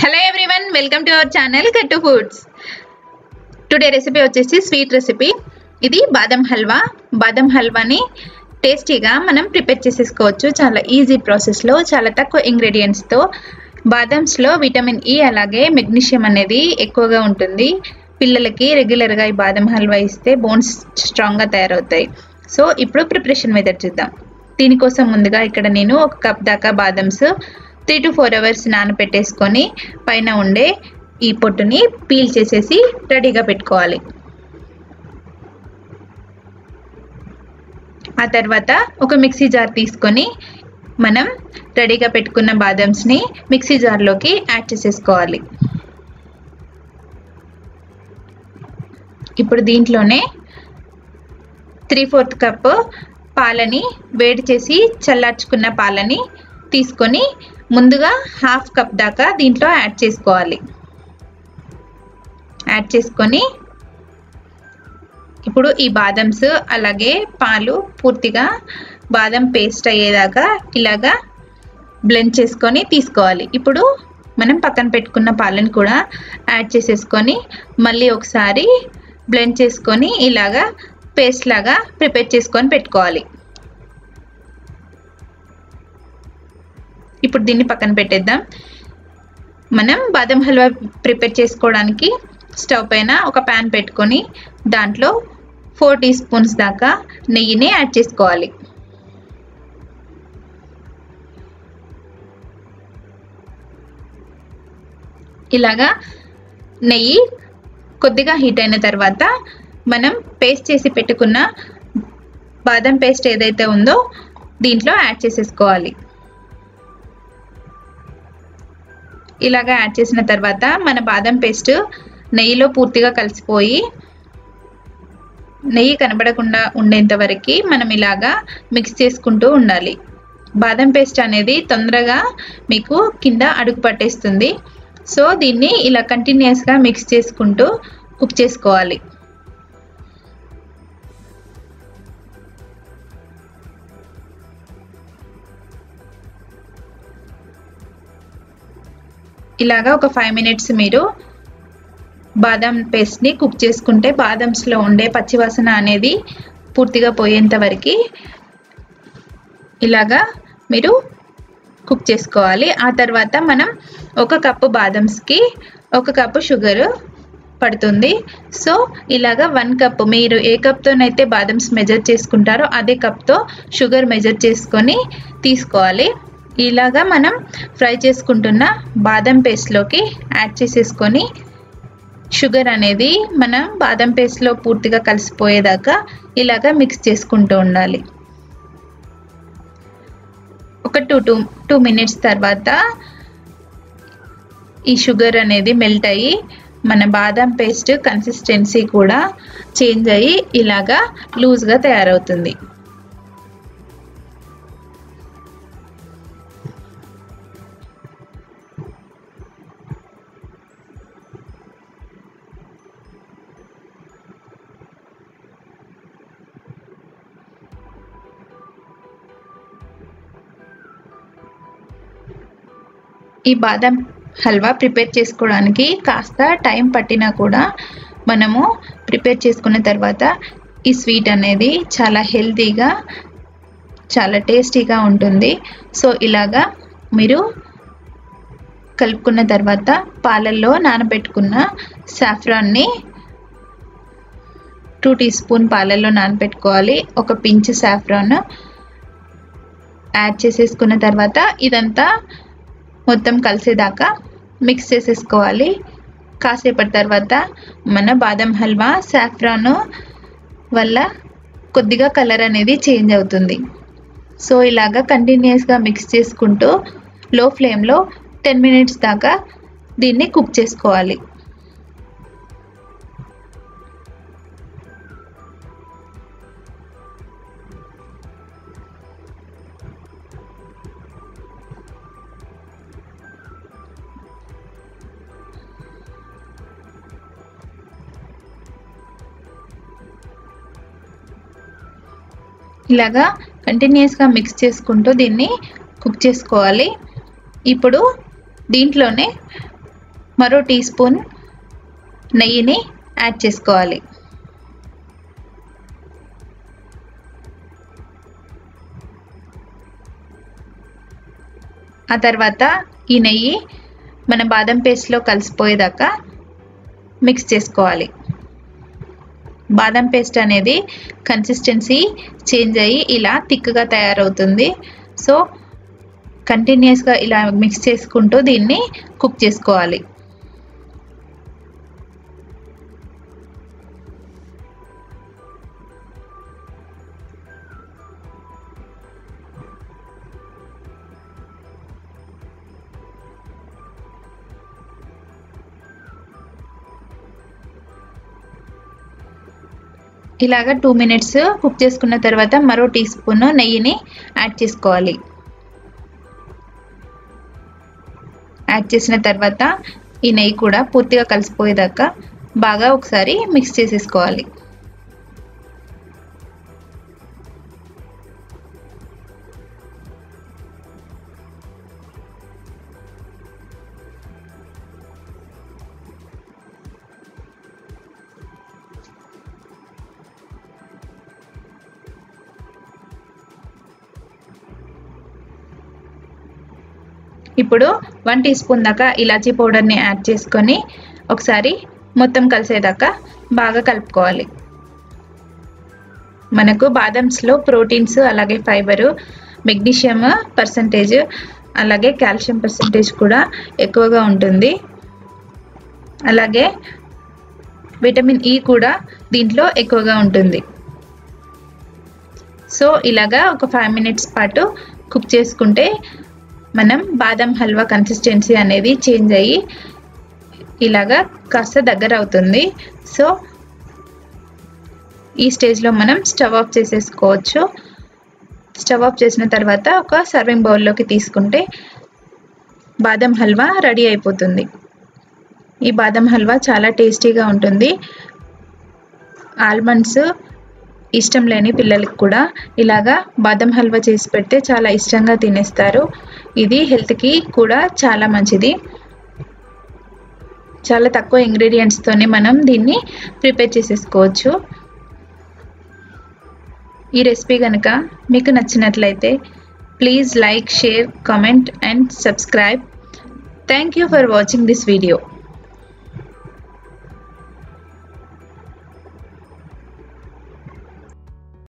hello everyone welcome to our channel కట్టు foods today recipe వచ్చేసి sweet recipe ఇది బాదం హల్వా బాదం హల్వాని టేస్టీగా మనం ప్రిపేర్ చేసేసుకోవచ్చు చాలా ఈజీ ప్రాసెస్లో చాలా తక్కువ ఇంగ్రీడియంట్స్తో బాదమ్స్లో విటమిన్ ఈ అలాగే మెగ్నీషియం అనేది ఎక్కువగా ఉంటుంది పిల్లలకి రెగ్యులర్గా ఈ బాదం హల్వా ఇస్తే బోన్స్ స్ట్రాంగ్గా తయారవుతాయి సో ఇప్పుడు ప్రిపరేషన్ మెథడ్ చూద్దాం దీనికోసం ముందుగా ఇక్కడ నేను ఒక కప్ దాకా బాదమ్స్ త్రీ టు ఫోర్ అవర్స్ నానబెట్టేసుకొని పైన ఉండే ఈ పొట్టుని పీల్ చేసేసి రెడీగా పెట్టుకోవాలి ఆ తర్వాత ఒక మిక్సీ జార్ తీసుకొని మనం రెడీగా పెట్టుకున్న బాదమ్స్ని మిక్సీ జార్లోకి యాడ్ చేసేసుకోవాలి ఇప్పుడు దీంట్లోనే త్రీ ఫోర్త్ కప్ పాలని వేడి చేసి చల్లార్చుకున్న పాలని తీసుకొని ముందుగా హాఫ్ కప్ దాకా దీంట్లో యాడ్ చేసుకోవాలి యాడ్ చేసుకొని ఇప్పుడు ఈ బాదమ్స్ అలాగే పాలు పూర్తిగా బాదం పేస్ట్ అయ్యేదాకా ఇలాగా బ్లెండ్ చేసుకొని తీసుకోవాలి ఇప్పుడు మనం పక్కన పెట్టుకున్న పాలను కూడా యాడ్ చేసేసుకొని మళ్ళీ ఒకసారి బ్లెండ్ చేసుకొని ఇలాగా పేస్ట్ లాగా ప్రిపేర్ చేసుకొని పెట్టుకోవాలి ఇప్పుడు దీన్ని పక్కన పెట్టేద్దాం మనం బాదం హల్వా ప్రిపేర్ చేసుకోవడానికి స్టవ్ పైన ఒక ప్యాన్ పెట్టుకొని దాంట్లో ఫోర్ టీ స్పూన్స్ దాకా నెయ్యిని యాడ్ చేసుకోవాలి ఇలాగా నెయ్యి కొద్దిగా హీట్ అయిన తర్వాత మనం పేస్ట్ చేసి పెట్టుకున్న బాదం పేస్ట్ ఏదైతే ఉందో దీంట్లో యాడ్ చేసేసుకోవాలి ఇలాగా యాడ్ చేసిన తర్వాత మన బాదం పేస్ట్ నెయ్యిలో పూర్తిగా కలిసిపోయి నెయ్యి కనబడకుండా ఉండేంత వరకు మనం ఇలాగా మిక్స్ చేసుకుంటూ ఉండాలి బాదం పేస్ట్ అనేది తొందరగా మీకు కింద అడుగు పట్టేస్తుంది సో దీన్ని ఇలా కంటిన్యూస్గా మిక్స్ చేసుకుంటూ కుక్ చేసుకోవాలి ఇలాగా ఒక ఫైవ్ మినిట్స్ మీరు బాదం పేస్ట్ని కుక్ చేసుకుంటే బాదమ్స్లో ఉండే పచ్చివాసన అనేది పూర్తిగా పోయేంత వరకు ఇలాగా మీరు కుక్ చేసుకోవాలి ఆ తర్వాత మనం ఒక కప్పు బాదమ్స్కి ఒక కప్పు షుగర్ పడుతుంది సో ఇలాగా వన్ కప్ మీరు ఏ కప్తోనైతే బాదమ్స్ మెజర్ చేసుకుంటారో అదే కప్తో షుగర్ మెజర్ చేసుకొని తీసుకోవాలి ఇలాగా మనం ఫ్రై చేసుకుంటున్న బాదం పేస్ట్లోకి యాడ్ చేసేసుకొని షుగర్ అనేది మనం బాదం పేస్ట్లో పూర్తిగా కలిసిపోయేదాకా ఇలాగా మిక్స్ చేసుకుంటూ ఉండాలి ఒక టూ టూ టూ మినిట్స్ తర్వాత ఈ షుగర్ అనేది మెల్ట్ అయ్యి మన బాదం పేస్ట్ కన్సిస్టెన్సీ కూడా చేంజ్ అయ్యి ఇలాగా లూజ్గా తయారవుతుంది ఈ బాదం హల్వా ప్రిపేర్ చేసుకోవడానికి కాస్త టైం పట్టినా కూడా మనము ప్రిపేర్ చేసుకున్న తర్వాత ఈ స్వీట్ అనేది చాలా హెల్తీగా చాలా టేస్టీగా ఉంటుంది సో ఇలాగా మీరు కలుపుకున్న తర్వాత పాలల్లో నానబెట్టుకున్న సాఫ్రాన్ని టూ టీ స్పూన్ పాలల్లో నానబెట్టుకోవాలి ఒక పించ్ సాఫ్రాన్ యాడ్ చేసేసుకున్న తర్వాత ఇదంతా మొత్తం కలిసేదాకా మిక్స్ చేసేసుకోవాలి కాసేపటి తర్వాత మన బాదం హల్వా సాఫ్రాన్ వల్ల కొద్దిగా కలర్ అనేది చేంజ్ అవుతుంది సో ఇలాగా కంటిన్యూస్గా మిక్స్ చేసుకుంటూ లో ఫ్లేమ్లో టెన్ మినిట్స్ దాకా దీన్ని కుక్ చేసుకోవాలి ఇలాగా కంటిన్యూస్గా మిక్స్ చేసుకుంటూ దీన్ని కుక్ చేసుకోవాలి ఇప్పుడు దీంట్లోనే మరో టీ స్పూన్ నెయ్యిని యాడ్ చేసుకోవాలి ఆ తర్వాత ఈ నెయ్యి మన బాదం పేస్ట్లో కలిసిపోయేదాకా మిక్స్ చేసుకోవాలి బాదం పేస్ట్ అనేది కన్సిస్టెన్సీ చేంజ్ అయ్యి ఇలా థిక్గా తయారవుతుంది సో కంటిన్యూస్గా ఇలా మిక్స్ చేసుకుంటూ దీన్ని కుక్ చేసుకోవాలి ఇలాగ టూ మినిట్స్ కుక్ చేసుకున్న తర్వాత మరో టీ స్పూన్ నెయ్యిని యాడ్ చేసుకోవాలి యాడ్ చేసిన తర్వాత ఈ నెయ్యి కూడా పూర్తిగా కలిసిపోయేదాకా బాగా ఒకసారి మిక్స్ చేసేసుకోవాలి ఇప్పుడు వన్ టీ స్పూన్ దాకా ఇలాచీ పౌడర్ని యాడ్ చేసుకొని ఒకసారి మొత్తం కలిసేదాకా బాగా కలుపుకోవాలి మనకు బాదమ్స్లో ప్రోటీన్స్ అలాగే ఫైబరు మెగ్నీషియం పర్సంటేజ్ అలాగే కాల్షియం పర్సంటేజ్ కూడా ఎక్కువగా ఉంటుంది అలాగే విటమిన్ ఈ కూడా దీంట్లో ఎక్కువగా ఉంటుంది సో ఇలాగా ఒక ఫైవ్ మినిట్స్ పాటు కుక్ చేసుకుంటే మనం బాదం హల్వా కన్సిస్టెన్సీ అనేది చేంజ్ అయ్యి ఇలాగా కాస్త దగ్గర అవుతుంది సో ఈ స్టేజ్లో మనం స్టవ్ ఆఫ్ చేసేసుకోవచ్చు స్టవ్ ఆఫ్ చేసిన తర్వాత ఒక సర్వింగ్ బౌల్లోకి తీసుకుంటే బాదం హల్వా రెడీ అయిపోతుంది ఈ బాదం హల్వా చాలా టేస్టీగా ఉంటుంది ఆల్మండ్స్ ఇష్టం లేని పిల్లలకి కూడా ఇలాగా బాదం హల్వా చేసి పెడితే చాలా ఇష్టంగా తినేస్తారు ఇది హెల్త్కి కూడా చాలా మంచిది చాలా తక్కువ ఇంగ్రీడియంట్స్తోనే మనం దీన్ని ప్రిపేర్ చేసేసుకోవచ్చు ఈ రెసిపీ కనుక మీకు నచ్చినట్లయితే please like share comment and subscribe thank you for watching this video